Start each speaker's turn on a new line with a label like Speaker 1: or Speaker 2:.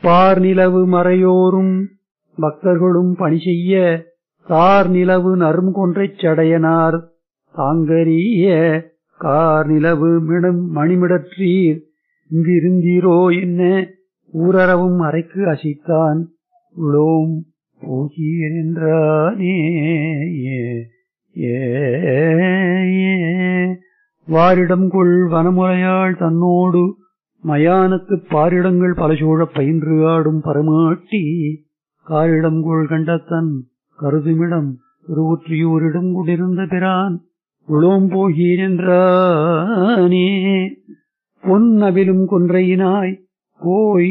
Speaker 1: பார் நிலவு மறையோரும் பக்தர்களும் பணி செய்ய தார் நிலவு நரும் கொன்றைச் சடையனார் தாங்கரிய கார் நிலவு மிடம் மணிமிடற்றீர் இங்கிருந்தீரோ என்ன ஊரறவும் அறைக்கு அசைத்தான் உளோம் போகீர் என்றானே ஏ வாரிடம் கொள் வனமுறையாள் தன்னோடு மயானத்துப் பாரிடங்கள் பல சூழப் பயின்று ஆடும் பரமாட்டி காரிடம் கொள் கண்டத்தன் கருதுமிடம் திருவுற்றியூரிடம் கொண்டிருந்த பிரான் உளோம் போகீர் என்றானே பொன்னவிலும் கொன்றையினாய் போய்